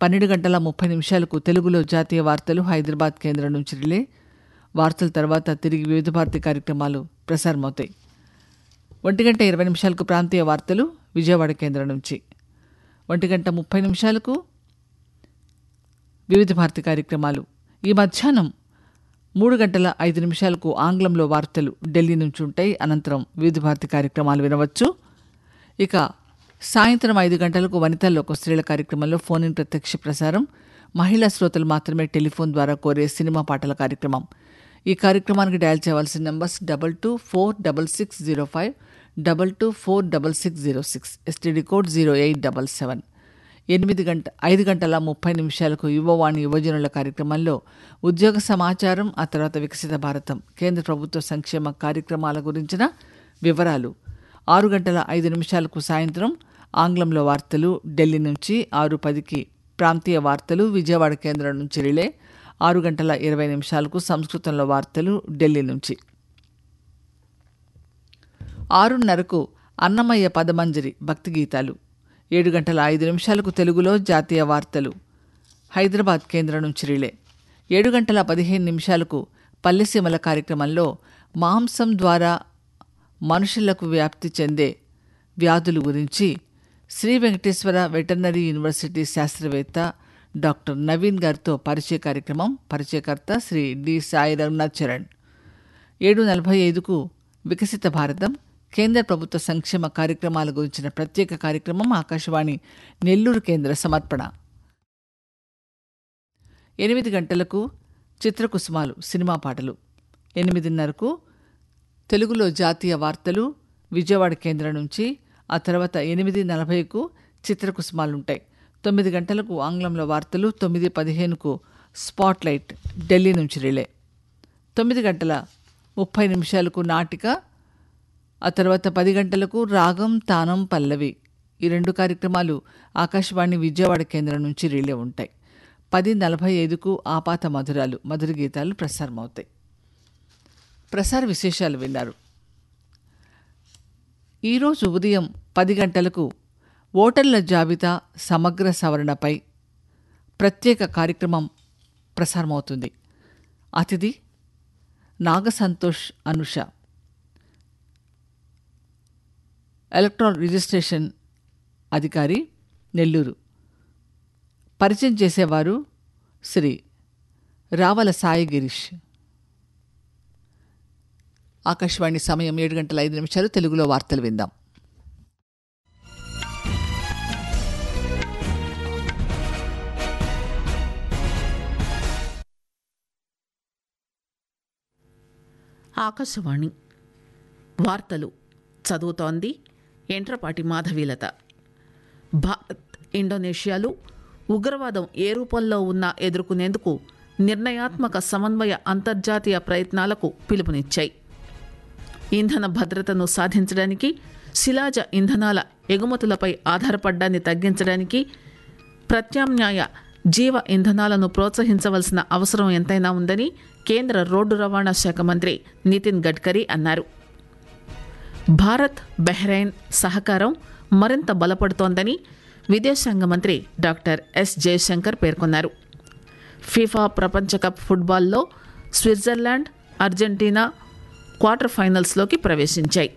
పన్నెండు గంటల ముప్పై నిమిషాలకు తెలుగులో జాతీయ వార్తలు హైదరాబాద్ కేంద్రం నుంచి రిలే వార్తల తర్వాత తిరిగి వివిధ భారతి కార్యక్రమాలు ప్రసారమవుతాయి ఒంటి గంట ఇరవై నిమిషాలకు ప్రాంతీయ వార్తలు విజయవాడ కేంద్రం నుంచి ఒంటి గంట ముప్పై నిమిషాలకు వివిధ భారతి కార్యక్రమాలు ఈ మధ్యాహ్నం మూడు గంటల ఐదు నిమిషాలకు ఆంగ్లంలో వార్తలు ఢిల్లీ నుంచి ఉంటాయి అనంతరం వివిధ భారతి కార్యక్రమాలు వినవచ్చు ఇక సాయంత్రం ఐదు గంటలకు వనితల్లో స్త్రీల కార్యక్రమంలో ఫోన్ ఇన్ ప్రత్యక్ష ప్రసారం మహిళా శ్రోతలు మాత్రమే టెలిఫోన్ ద్వారా కోరే సినిమా పాటల కార్యక్రమం ఈ కార్యక్రమానికి డయల్ చేయవలసిన numbers double two four double six zero five double two four double six zero six STD code zero eight double seven ఎనిమిది గంట ఐదు గంటల ముప్పై నిమిషాలకు యువవాణి యువజనుల కార్యక్రమంలో ఉద్యోగ సమాచారం ఆ తర్వాత వికసిత భారతం కేంద్ర ప్రభుత్వ సంక్షేమ కార్యక్రమాల గురించిన వివరాలు ఆరు గంటల ఐదు నిమిషాలకు సాయంత్రం ఆంగ్లంలో వార్తలు ఢిల్లీ నుంచి ఆరు పదికి ప్రాంతీయ వార్తలు విజయవాడ కేంద్రం నుంచి రిలే ఆరు గంటల ఇరవై నిమిషాలకు సంస్కృతంలో వార్తలు ఢిల్లీ నుంచి ఆరున్నరకు అన్నమయ్య పదమంజరి భక్తి గీతాలు ఏడు గంటల ఐదు నిమిషాలకు తెలుగులో జాతీయ వార్తలు హైదరాబాద్ కేంద్రం నుంచి రిలే ఏడు గంటల పదిహేను నిమిషాలకు పల్లెసీమల కార్యక్రమంలో మాంసం ద్వారా మనుషులకు వ్యాప్తి చెందే వ్యాధుల గురించి శ్రీ వెంకటేశ్వర వెటర్నరీ యూనివర్సిటీ శాస్త్రవేత్త డాక్టర్ నవీన్ గారితో పరిచయ కార్యక్రమం పరిచయకర్త శ్రీ డి సాయి రఘునాథ్ చరణ్ ఏడు నలభై ఐదుకు వికసిత భారతం కేంద్ర ప్రభుత్వ సంక్షేమ కార్యక్రమాల గురించిన ప్రత్యేక కార్యక్రమం ఆకాశవాణి నెల్లూరు కేంద్ర సమర్పణ ఎనిమిది గంటలకు చిత్రకుసుమాలు సినిమా పాటలు ఎనిమిదిన్నరకు తెలుగులో జాతీయ వార్తలు విజయవాడ కేంద్రం నుంచి ఆ తర్వాత ఎనిమిది నలభైకు చిత్రకుసుమాలుంటాయి తొమ్మిది గంటలకు ఆంగ్లంలో వార్తలు తొమ్మిది పదిహేనుకు స్పాట్లైట్ ఢిల్లీ నుంచి రిలే తొమ్మిది గంటల ముప్పై నిమిషాలకు నాటిక ఆ తర్వాత పది గంటలకు రాగం తానం పల్లవి ఈ రెండు కార్యక్రమాలు ఆకాశవాణి విజయవాడ కేంద్రం నుంచి రిలే ఉంటాయి పది నలభై ఐదుకు ఆపాత మధురాలు మధుర గీతాలు ప్రసారమవుతాయి ప్రసార విశేషాలు విన్నారు ఈరోజు ఉదయం పది గంటలకు ఓటర్ల జాబితా సమగ్ర సవరణపై ప్రత్యేక కార్యక్రమం ప్రసారమవుతుంది అతిథి నాగ సంతోష్ అనుష ఎలక్ట్రాన్ రిజిస్ట్రేషన్ అధికారి నెల్లూరు పరిచయం చేసేవారు శ్రీ రావల సాయి గిరీష్ ఆకాశవాణి సమయం ఏడు గంటల ఐదు నిమిషాలు తెలుగులో వార్తలు విందాం ఆకాశవాణి వార్తలు చదువుతోంది ఎంట్రపాటి మాధవీలత భారత్ ఇండోనేషియాలు ఉగ్రవాదం ఏ రూపంలో ఉన్నా ఎదుర్కొనేందుకు నిర్ణయాత్మక సమన్వయ అంతర్జాతీయ ప్రయత్నాలకు పిలుపునిచ్చాయి ఇంధన భద్రతను సాధించడానికి శిలాజ ఇంధనాల ఎగుమతులపై ఆధారపడ్డాన్ని తగ్గించడానికి ప్రత్యామ్నాయ జీవ ఇంధనాలను ప్రోత్సహించవలసిన అవసరం ఎంతైనా ఉందని కేంద్ర రోడ్డు రవాణా శాఖ మంత్రి నితిన్ గడ్కరీ అన్నారు భారత్ బెహ్రెయిన్ సహకారం మరింత బలపడుతోందని విదేశాంగ మంత్రి డాక్టర్ ఎస్ జయశంకర్ పేర్కొన్నారు ఫీఫా ప్రపంచ కప్ ఫుట్బాల్లో స్విట్జర్లాండ్ అర్జెంటీనా క్వార్టర్ ఫైనల్స్లోకి ప్రవేశించాయి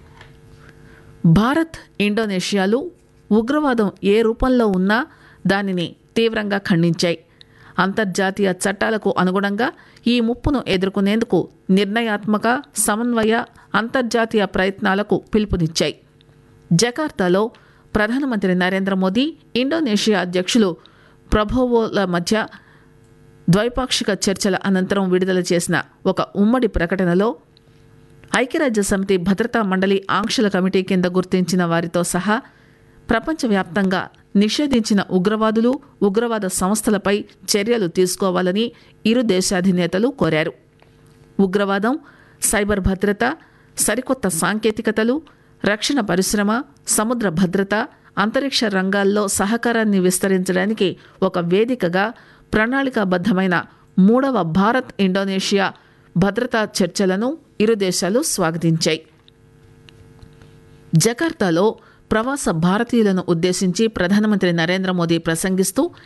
భారత్ ఇండోనేషియాలు ఉగ్రవాదం ఏ రూపంలో ఉన్నా దానిని తీవ్రంగా ఖండించాయి అంతర్జాతీయ చట్టాలకు అనుగుణంగా ఈ ముప్పును ఎదుర్కొనేందుకు నిర్ణయాత్మక సమన్వయ అంతర్జాతీయ ప్రయత్నాలకు పిలుపునిచ్చాయి జకార్తాలో ప్రధానమంత్రి నరేంద్ర మోదీ ఇండోనేషియా అధ్యక్షులు ప్రభోవోల మధ్య ద్వైపాక్షిక చర్చల అనంతరం విడుదల చేసిన ఒక ఉమ్మడి ప్రకటనలో ఐక్యరాజ్య సమితి భద్రతా మండలి ఆంక్షల కమిటీ కింద గుర్తించిన వారితో సహా ప్రపంచవ్యాప్తంగా నిషేధించిన ఉగ్రవాదులు ఉగ్రవాద సంస్థలపై చర్యలు తీసుకోవాలని ఇరు దేశాధినేతలు కోరారు ఉగ్రవాదం సైబర్ భద్రత సరికొత్త సాంకేతికతలు రక్షణ పరిశ్రమ సముద్ర భద్రత అంతరిక్ష రంగాల్లో సహకారాన్ని విస్తరించడానికి ఒక వేదికగా ప్రణాళికాబద్ధమైన మూడవ భారత్ ఇండోనేషియా భద్రతా చర్చలను ఇరు దేశాలు స్వాగతించాయి జకార్తాలో ప్రవాస భారతీయులను ఉద్దేశించి ప్రధానమంత్రి నరేంద్ర మోదీ ప్రసంగిస్తూ